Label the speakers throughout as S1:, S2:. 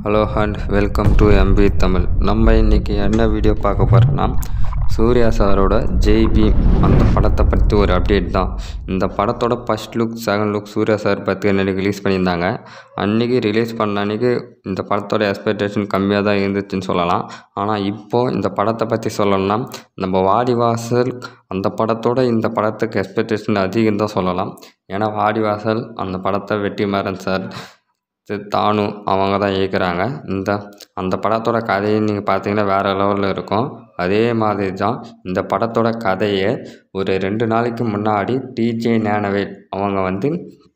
S1: hello and welcome to MP Tamil நம்ம இன்றைக்கி என்ன வீடியோ பார்க்க போகிறோன்னா சூர்யா சாரோட ஜெய் பீம் அந்த படத்தை பற்றி ஒரு அப்டேட் தான் இந்த படத்தோட first look second look Suriya sir பற்றி அன்றைக்கி ரிலீஸ் பண்ணியிருந்தாங்க அன்றைக்கி ரிலீஸ் பண்ண அன்றைக்கி இந்த படத்தோட எக்ஸ்பெக்டேஷன் கம்மியாக தான் இருந்துச்சுன்னு சொல்லலாம் ஆனால் இப்போது இந்த படத்தை பற்றி சொல்லணும்னா நம்ம வாடிவாசல் அந்த படத்தோட இந்த படத்துக்கு எக்ஸ்பெக்டேஷன் அதிகம் தான் சொல்லலாம் ஏன்னா வாடிவாசல் அந்த படத்தை வெற்றிமாறன் சார் திரு தானு அவங்க தான் இயக்குறாங்க இந்த அந்த படத்தோட கதையை நீங்கள் பார்த்தீங்கன்னா வேறு லெவலில் இருக்கும் அதே மாதிரி தான் இந்த படத்தோட கதையை ஒரு ரெண்டு நாளைக்கு முன்னாடி டிஜே ஞானவேல் அவங்க வந்து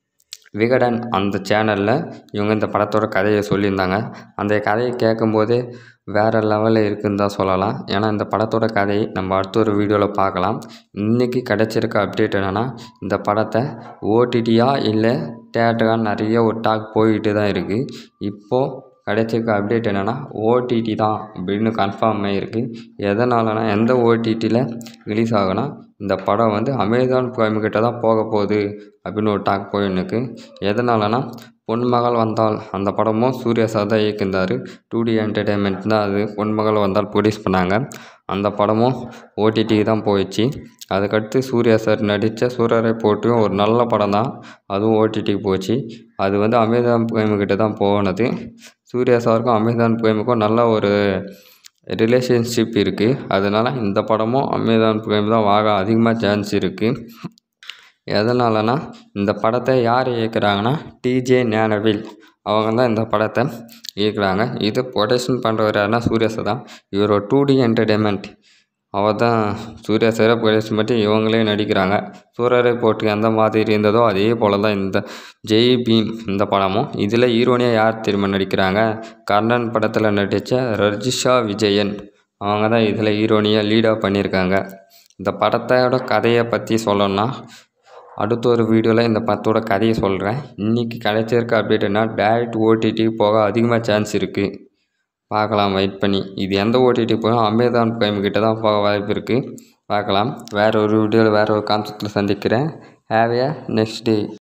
S1: விகடன் அந்த சேனலில் இவங்க இந்த படத்தோட கதையை சொல்லியிருந்தாங்க அந்த கதையை கேட்கும்போதே வேறு லெவலில் இருக்குன்னு தான் சொல்லலாம் ஏன்னா இந்த படத்தோட கதையை நம்ம அடுத்த ஒரு வீடியோவில் பார்க்கலாம் இன்றைக்கி கிடச்சிருக்க அப்டேட் என்னென்னா இந்த படத்தை ஓடிடியா இல்லை தேட்டராக நிறைய ஒரு டாக் போய்கிட்டு தான் இருக்குது இப்போது கிடைச்சிருக்க அப்டேட் என்னென்னா ஓடிடி தான் அப்படின்னு கன்ஃபார்ம் ஆகிருக்கு எதனாலனா எந்த ஓடிடியில் ரிலீஸ் ஆகுனா இந்த படம் வந்து அமேசான் ப்ரைம் கிட்ட தான் போக போகுது அப்படின்னு ஒரு டாக் போயின்னுக்கு எதனாலனா பொன்மகள் வந்தால் அந்த படமும் சூர்யா சார் தான் இயக்கியிருந்தார் டூ டி என்டர்டெயின்மெண்ட் தான் அது பொன்மகள் வந்தால் ப்ரொடியூஸ் பண்ணாங்க அந்த படமும் ஓடிடிக்கு தான் போயிடுச்சு அதுக்கடுத்து சூர்யா சார் நடித்த சூரரை போட்டியும் ஒரு நல்ல படம் தான் அதுவும் ஓடிடிக்கு போச்சு அது வந்து அமேசான் ப்ரைம் கிட்ட தான் போனது சூர்யா சாருக்கும் அமேசான் ப்ரைமுக்கும் நல்ல ஒரு ரிலேஷன்ஷிப் இருக்குது அதனால் இந்த படமும் அமேசான் ப்ரைம் தான் வாங்க அதிகமாக சான்ஸ் இருக்குது எதனாலனா இந்த படத்தை யார் இயக்குறாங்கன்னா டிஜே ஞானவேல் அவங்க தான் இந்த படத்தை இயக்குறாங்க இது ப்ரொடக்ஷன் பண்ணுறவர் யாருன்னா சூர்யா சார் தான் இவர் ஒரு டூ டி என்டர்டெயின்மெண்ட் அவர் தான் சூர்யா சாரை ப்ரொடக்ஷன் பண்ணி இவங்களே நடிக்கிறாங்க சூரரை போட்டு எந்த மாதிரி இருந்ததோ அதே போல் தான் இந்த ஜெய் பீம் இந்த படமும் இதில் ஹீரோனியாக யார் திரும்ப நடிக்கிறாங்க கர்ணன் படத்தில் நடித்த ரஜிஷா விஜயன் அவங்க தான் இதில் ஹீரோனியாக லீடாக பண்ணியிருக்காங்க இந்த படத்தோட கதையை பற்றி சொல்லணும்னா அடுத்த ஒரு வீடியோவில் இந்த படத்தோட கதையை சொல்கிறேன் இன்றைக்கி கிடைச்சிருக்க அப்டேட் என்ன டேரக்ட் ஓடிடி போக அதிகமாக சான்ஸ் இருக்குது பார்க்கலாம் வெயிட் பண்ணி இது எந்த ஓடிடி போகும் அமேசான் ப்ரைம் கிட்ட தான் போக வாய்ப்பு இருக்குது பார்க்கலாம் வேறு ஒரு வீடியோவில் வேறு ஒரு கான்செப்டில் சந்திக்கிறேன் ஹேவ் ஏ நெக்ஸ்ட் டே